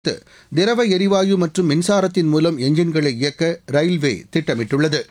திரவ எரிவாயு மற்றும் மின்சாரத்தின் மூலம் எஞ்சின்களை இயக்க ரயில்வே திட்டமிட்டுள்ளது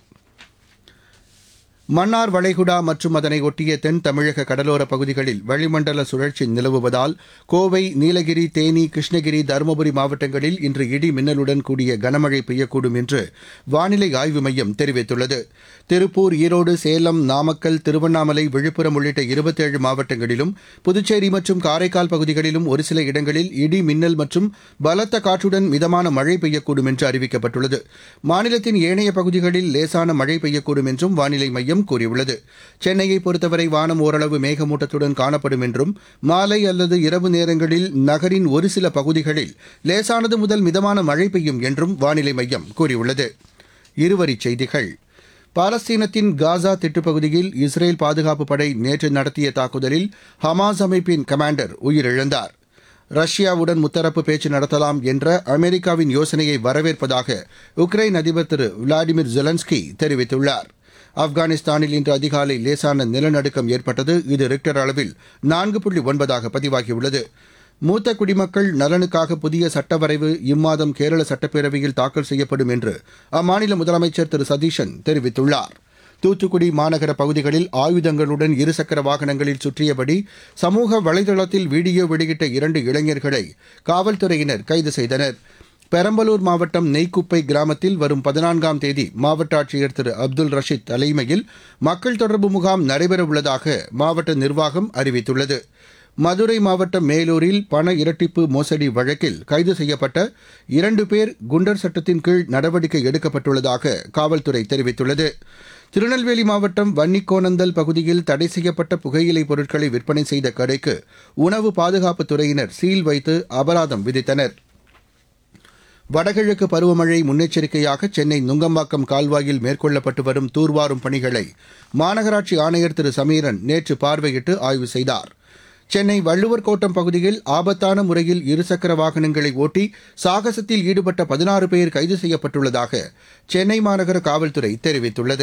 மன்னார் வளைகுடா மற்றும் அதனை ஒட்டிய தென் தமிழக கடலோரப் பகுதிகளில் வளிமண்டல சுழற்சி நிலவுவதால் கோவை நீலகிரி தேனி கிருஷ்ணகிரி தருமபுரி மாவட்டங்களில் இன்று இடி மின்னலுடன் கூடிய கனமழை பெய்யக்கூடும் என்று வானிலை ஆய்வு மையம் தெரிவித்துள்ளது திருப்பூர் ஈரோடு சேலம் நாமக்கல் திருவண்ணாமலை விழுப்புரம் உள்ளிட்ட இருபத்தேழு மாவட்டங்களிலும் புதுச்சேரி மற்றும் காரைக்கால் பகுதிகளிலும் ஒரு சில இடங்களில் இடி மின்னல் மற்றும் பலத்த காற்றுடன் மிதமான மழை பெய்யக்கூடும் என்று அறிவிக்கப்பட்டுள்ளது மாநிலத்தின் ஏனைய பகுதிகளில் லேசான மழை பெய்யக்கூடும் என்றும் வானிலை மையம் கூறியுள்ளது சென்னையை பொறுத்தவரை வானம் ஓரளவு மேகமூட்டத்துடன் காணப்படும் என்றும் மாலை அல்லது இரவு நேரங்களில் நகரின் ஒரு சில பகுதிகளில் லேசானது முதல் மிதமான மழை பெய்யும் என்றும் வானிலை மையம் கூறியுள்ளது இருவரிச் செய்திகள் பாலஸ்தீனத்தின் காசா திட்டுப்பகுதியில் இஸ்ரேல் பாதுகாப்பு படை நேற்று நடத்திய தாக்குதலில் ஹமாஸ் அமைப்பின் கமாண்டர் உயிரிழந்தார் ரஷ்யாவுடன் முத்தரப்பு பேச்சு நடத்தலாம் என்ற அமெரிக்காவின் யோசனையை வரவேற்பதாக உக்ரைன் அதிபர் திரு விளாடிமிர் ஜெலன்ஸ்கி தெரிவித்துள்ளார் ஆப்கானிஸ்தானில் இன்று அதிகாலை லேசான நிலநடுக்கம் ஏற்பட்டது இது ரிக்டர் அளவில் நான்கு புள்ளி ஒன்பதாக பதிவாகியுள்ளது மூத்த குடிமக்கள் நலனுக்காக புதிய சட்ட வரைவு இம்மாதம் கேரள சட்டப்பேரவையில் தாக்கல் செய்யப்படும் என்று அம்மாநில முதலமைச்சர் திரு சதீஷன் தெரிவித்துள்ளார் தூத்துக்குடி மாநகர பகுதிகளில் ஆயுதங்களுடன் இருசக்கர வாகனங்களில் சுற்றியபடி சமூக வலைதளத்தில் வீடியோ வெளியிட்ட இரண்டு இளைஞர்களை காவல்துறையினர் கைது செய்தனர் பெரம்பலூர் மாவட்டம் நெய்க்குப்பை கிராமத்தில் வரும் பதினான்காம் தேதி மாவட்ட ஆட்சியர் திரு அப்துல் ரஷீத் தலைமையில் மக்கள் தொடர்பு முகாம் நடைபெறவுள்ளதாக மாவட்ட நிர்வாகம் அறிவித்துள்ளது மதுரை மாவட்டம் மேலூரில் பண இரட்டிப்பு மோசடி வழக்கில் கைது செய்யப்பட்ட இரண்டு பேர் குண்டர் சட்டத்தின் கீழ் நடவடிக்கை எடுக்கப்பட்டுள்ளதாக காவல்துறை தெரிவித்துள்ளது திருநெல்வேலி மாவட்டம் வன்னிக்கோணந்தல் பகுதியில் தடை செய்யப்பட்ட புகையிலை பொருட்களை விற்பனை செய்த கடைக்கு உணவு பாதுகாப்புத் துறையினர் சீல் வைத்து அபராதம் விதித்தனர் வடகிழக்கு பருவமழை முன்னெச்சரிக்கையாக சென்னை நுங்கம்பாக்கம் கால்வாயில் மேற்கொள்ளப்பட்டு வரும் தூர்வாரும் பணிகளை மாநகராட்சி ஆணையர் திரு சமீரன் நேற்று பார்வையிட்டு ஆய்வு செய்தார் சென்னை வள்ளுவர் கோட்டம் பகுதியில் ஆபத்தான முறையில் இருசக்கர வாகனங்களை ஓட்டி சாகசத்தில் ஈடுபட்ட பதினாறு பேர் கைது செய்யப்பட்டுள்ளதாக சென்னை மாநகர காவல்துறை தெரிவித்துள்ளது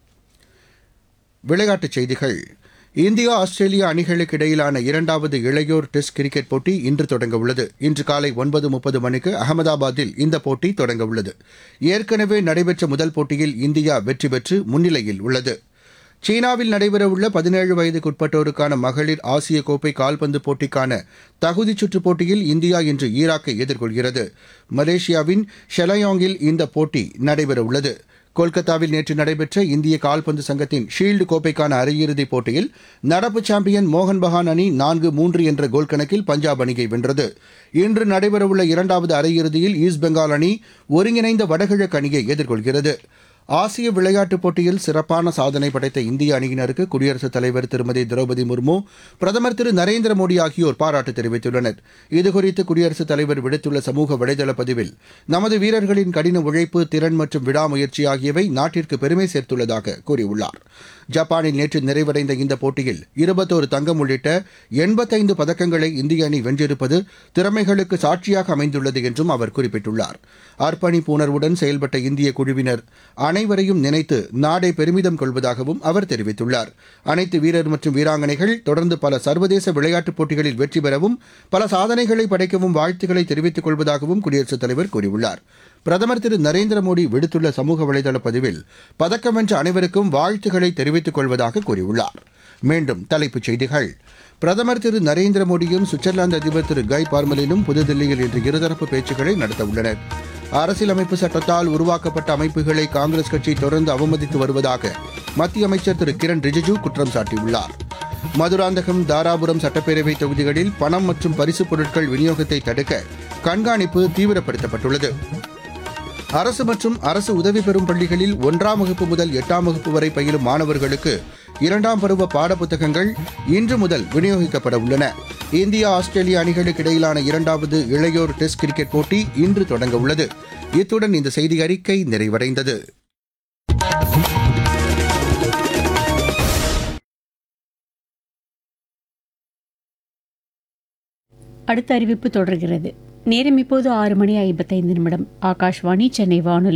விளையாட்டுச் செய்திகள் இந்தியா ஆஸ்திரேலியா அணிகளுக்கு இடையிலான இரண்டாவது இளையோர் டெஸ்ட் கிரிக்கெட் போட்டி இன்று தொடங்க உள்ளது இன்று காலை ஒன்பது முப்பது மணிக்கு அகமதாபாத்தில் இந்த போட்டி தொடங்க உள்ளது ஏற்கனவே நடைபெற்ற முதல் போட்டியில் இந்தியா வெற்றி பெற்று முன்னிலையில் உள்ளது சீனாவில் நடைபெறவுள்ள பதினேழு வயதுக்குட்பட்டோருக்கான மகளிர் ஆசிய கோப்பை கால்பந்து போட்டிக்கான தகுதிச் சுற்றுப் போட்டியில் இந்தியா இன்று ஈராக்கை எதிர்கொள்கிறது மலேசியாவின் ஷெலயாங்கில் இந்த போட்டி நடைபெறவுள்ளது கொல்கத்தாவில் நேற்று நடைபெற்ற இந்திய கால்பந்து சங்கத்தின் ஷீல்டு கோப்பைக்கான அரையிறுதிப் போட்டியில் நடப்பு சாம்பியன் மோகன் பகான் அணி நான்கு மூன்று என்ற கோல் கணக்கில் பஞ்சாப் அணியை வென்றது இன்று நடைபெறவுள்ள இரண்டாவது அரையிறுதியில் ஈஸ்ட் பெங்கால் அணி ஒருங்கிணைந்த வடகிழக்கு அணியை எதிர்கொள்கிறது ஆசிய விளையாட்டுப் போட்டியில் சிறப்பான சாதனை படைத்த இந்திய அணியினருக்கு குடியரசுத் தலைவர் திருமதி திரௌபதி முர்மு பிரதமர் திரு நரேந்திர மோடி ஆகியோர் பாராட்டு தெரிவித்துள்ளனர் இதுகுறித்து குடியரசுத் தலைவர் விடுத்துள்ள சமூக வலைதள பதிவில் நமது வீரர்களின் கடின உழைப்பு திறன் மற்றும் விடாமுயற்சி ஆகியவை நாட்டிற்கு பெருமை சேர்த்துள்ளதாக கூறியுள்ளார் ஜப்பானில் நேற்று நிறைவடைந்த இந்த போட்டியில் இருபத்தோரு தங்கம் உள்ளிட்ட எண்பத்தைந்து பதக்கங்களை இந்திய அணி வென்றிருப்பது திறமைகளுக்கு சாட்சியாக அமைந்துள்ளது என்றும் அவர் குறிப்பிட்டுள்ளார் அர்ப்பணிப்பு உணர்வுடன் செயல்பட்ட இந்திய குழுவினர் அனைவரையும் நினைத்து நாடே பெருமிதம் கொள்வதாகவும் அவர் தெரிவித்துள்ளார் அனைத்து வீரர் மற்றும் வீராங்கனைகள் தொடர்ந்து பல சர்வதேச விளையாட்டுப் போட்டிகளில் வெற்றி பெறவும் பல சாதனைகளை படைக்கவும் வாழ்த்துக்களை தெரிவித்துக் கொள்வதாகவும் குடியரசுத் தலைவர் கூறியுள்ளார் பிரதமர் திரு நரேந்திர மோடி விடுத்துள்ள சமூக வலைதள பதிவில் பதக்கம் வென்ற அனைவருக்கும் வாழ்த்துக்களை தெரிவித்துக் கொள்வதாக கூறியுள்ளார் மீண்டும் தலைப்புச் செய்திகள் பிரதமர் திரு நரேந்திர மோடியும் சுவிட்சர்லாந்து அதிபர் திரு கை பார்மலினும் புதுதில்லியில் இன்று இருதரப்பு பேச்சுக்களை நடத்தவுள்ளனர் அரசியலமைப்பு சட்டத்தால் உருவாக்கப்பட்ட அமைப்புகளை காங்கிரஸ் கட்சி தொடர்ந்து அவமதித்து வருவதாக மத்திய அமைச்சர் திரு கிரண் ரிஜிஜூ குற்றம் சாட்டியுள்ளார் மதுராந்தகம் தாராபுரம் சட்டப்பேரவை தொகுதிகளில் பணம் மற்றும் பரிசுப் பொருட்கள் விநியோகத்தை தடுக்க கண்காணிப்பு தீவிரப்படுத்தப்பட்டுள்ளது அரசு மற்றும் அரசு உதவி பெறும் பள்ளிகளில் ஒன்றாம் வகுப்பு முதல் எட்டாம் வகுப்பு வரை பயிலும் மாணவர்களுக்கு இரண்டாம் பருவ பாடப்புத்தகங்கள் இன்று முதல் விநியோகிக்கப்பட உள்ளன இந்தியா ஆஸ்திரேலியா அணிகளுக்கு இடையிலான இரண்டாவது இளையோர் டெஸ்ட் கிரிக்கெட் போட்டி இன்று தொடங்க உள்ளது இத்துடன் இந்த செய்தி அறிக்கை நிறைவடைந்தது அடுத்த அறிவிப்பு தொடர்கிறது நேரம் இப்போது ஆறு மணி ஐம்பத்தைந்து நிமிடம் ஆகாஷ்வாணி சென்னை வானொலி